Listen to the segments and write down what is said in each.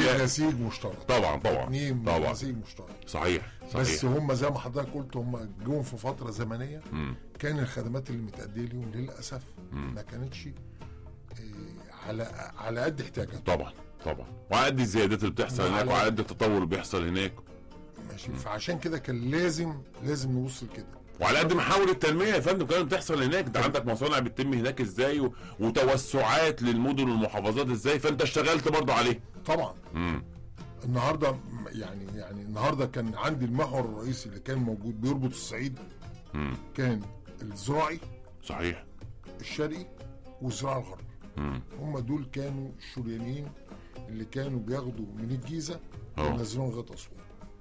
الانبياء نسيج مشترك طبعا طبعا اتنين طبعا نسيج مشترك صحيح بس صحيح هم زي ما حضرتك قلت هم جم في فتره زمنيه مم. كان الخدمات اللي متأدية ليهم للاسف ما كانتش آه، على على قد احتياجاتهم طبعا طبعا وعلى قد الزيادات اللي بتحصل وعلى- هناك وعلى قد التطور اللي بيحصل هناك ماشي فعشان كده كان لازم لازم نوصل كده وعلى قد محاور التنميه يا فندم كانت بتحصل هناك انت عندك مصانع بتتم هناك ازاي و... وتوسعات للمدن والمحافظات ازاي فانت اشتغلت برضه عليه طبعا امم النهارده م- يعني يعني النهارده كان عندي المحور الرئيسي اللي كان موجود بيربط الصعيد امم كان الزراعي صحيح الشرقي والزراعي الغربي امم هم دول كانوا الشريانيين اللي كانوا بياخدوا من الجيزه اه. وينزلوهم لغايه اسوان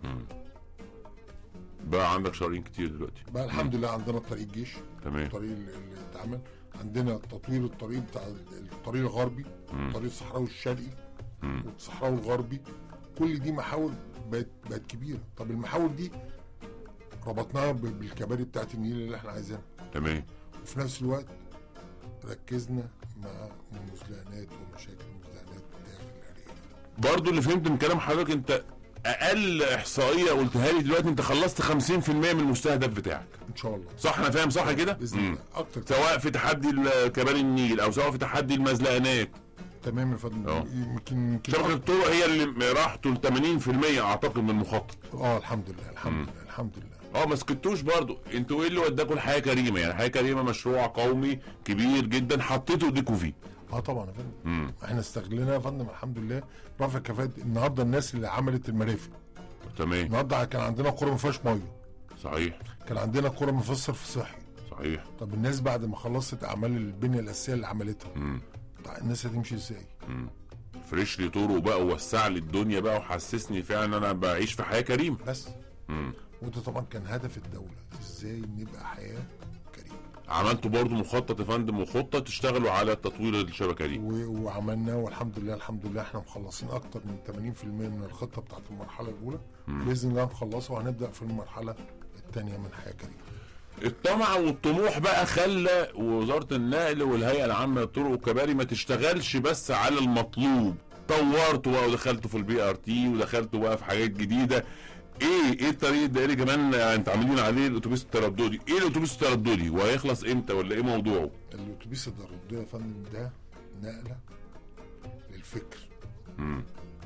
بقى عندك شهرين كتير دلوقتي بقى الحمد لله عندنا طريق الجيش تمام الطريق اللي اللي اتعمل عندنا تطوير الطريق بتاع الطريق الغربي الطريق الصحراوي الشرقي مم. والصحراوي الغربي كل دي محاور بقت بقت كبيره طب المحاور دي ربطناها ب- بالكباري بتاعت النيل اللي احنا عايزينها تمام وفي نفس الوقت ركزنا مع المزلقانات ومشاكل المزلقانات داخل الارياف برضه اللي فهمت من كلام حضرتك انت اقل احصائيه قلتها لي دلوقتي انت خلصت 50% من المستهدف بتاعك ان شاء الله صح انا فاهم صح كده باذن مم. الله اكتر سواء في تحدي ال- كباري النيل او سواء في تحدي المزلقانات تمام يا فندم اه. يمكن يمكن شبكه الطرق هي اللي راحت ل 80% اعتقد من المخطط اه الحمد لله الحمد لله الحمد لله اه ما سكتوش برضو انتوا ايه اللي وداكوا الحياه كريمه يعني حياه كريمه مشروع قومي كبير جدا حطيتوا ايديكوا فيه اه طبعا يا فندم امم احنا استغلنا يا فندم الحمد لله رفع كفاءه النهارده الناس اللي عملت المرافق تمام النهارده كان عندنا قرى ما فيهاش ميه صحيح كان عندنا قرى ما فيهاش صرف صحي صحيح طب الناس بعد ما خلصت اعمال البنيه الاساسيه اللي عملتها امم طيب الناس هتمشي ازاي؟ فريش لي طرق بقى ووسع لي الدنيا بقى وحسسني فعلا ان انا بعيش في حياه كريمه بس امم وده طبعا كان هدف الدوله ازاي نبقى حياه كريمه عملتوا برضو مخطط يا فندم وخطه تشتغلوا على تطوير الشبكه دي و- وعملنا والحمد لله الحمد لله احنا مخلصين اكتر من 80% من الخطه بتاعت المرحله الاولى باذن الله نخلصها وهنبدا في المرحله الثانيه من حياه كريمه الطمع والطموح بقى خلى وزاره النقل والهيئه العامه للطرق والكباري ما تشتغلش بس على المطلوب طورتوا بقى ودخلتوا في البي ار تي ودخلتوا بقى في حاجات جديده ايه ايه الطريق الدائري كمان انت عاملين عليه الاتوبيس الترددي ايه الاتوبيس الترددي وهيخلص امتى ولا ايه موضوعه الاتوبيس الترددي يا فندم ده نقله للفكر امم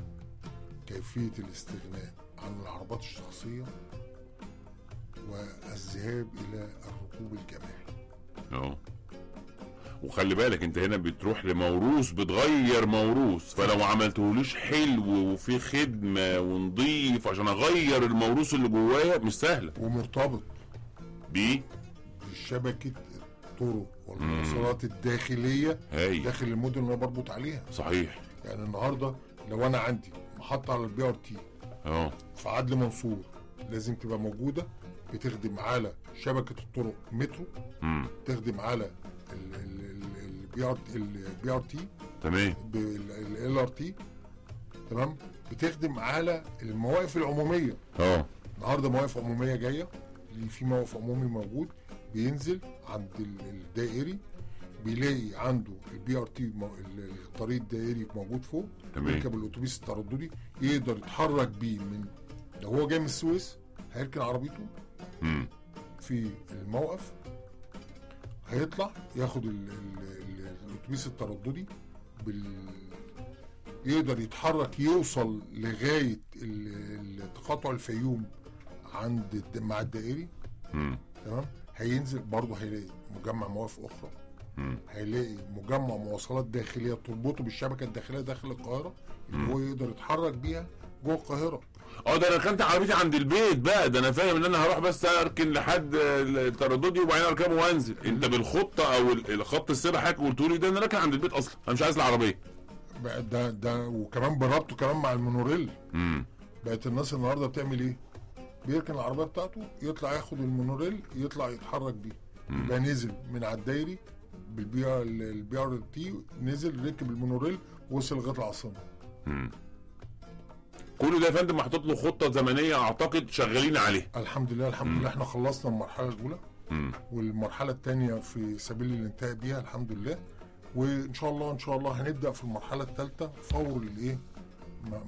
كيفيه الاستغناء عن العربات الشخصيه والذهاب الى الركوب الجماعي اه وخلي بالك انت هنا بتروح لموروث بتغير موروث فلو ما عملتهوليش حلو وفي خدمه ونضيف عشان اغير الموروث اللي جوايا مش سهله ومرتبط بيه بشبكه الطرق والمواصلات الداخليه هاي داخل المدن اللي انا بربط عليها صحيح يعني النهارده لو انا عندي محطه على البي ار تي اه في عدلي منصور لازم تبقى موجوده بتخدم على شبكه الطرق مترو امم تخدم على البي ار البي ار تي تمام ال ار تي تمام بتخدم على المواقف العموميه اه النهارده مواقف عموميه جايه اللي في موقف عمومي موجود بينزل عند ال- الدائري بيلاقي عنده البي ار تي الطريق الدائري موجود فوق تمام. يركب الاتوبيس الترددي يقدر يتحرك بيه من لو هو جاي من السويس هيركن عربيته امم في الموقف هيطلع ياخد ال- ال- ال- الاتوبيس الترددي بال يقدر يتحرك يوصل لغايه ال- ال- تقاطع الفيوم عند الد- مع الدائري امم تمام هينزل برضه هيلاقي مجمع مواقف اخرى امم هيلاقي مجمع مواصلات داخليه تربطه بالشبكه الداخليه داخل القاهره اللي هو يقدر يتحرك بيها جوه القاهره اه ده انا ركنت عربيتي عند البيت بقى ده انا فاهم ان انا هروح بس اركن لحد الترددي وبعدين اركبه وانزل انت بالخطه او ال- الخط السير حضرتك قلت لي ده انا راكن عند البيت اصلا انا مش عايز العربيه بقى ده ده وكمان بربطه كمان مع المونوريل امم بقت الناس النهارده بتعمل ايه؟ بيركن العربيه بتاعته يطلع ياخد المونوريل يطلع يتحرك بيه يبقى نزل من على الدايري بالبي ار البي ار تي نزل ركب المونوريل وصل لغايه العاصمه كل ده يا فندم محطوط له خطه زمنيه اعتقد شغالين عليها الحمد لله الحمد لله احنا خلصنا المرحله الاولى امم والمرحله الثانيه في سبيل الانتهاء بيها الحمد لله وان شاء الله ان شاء الله هنبدا في المرحله الثالثه فور الايه ما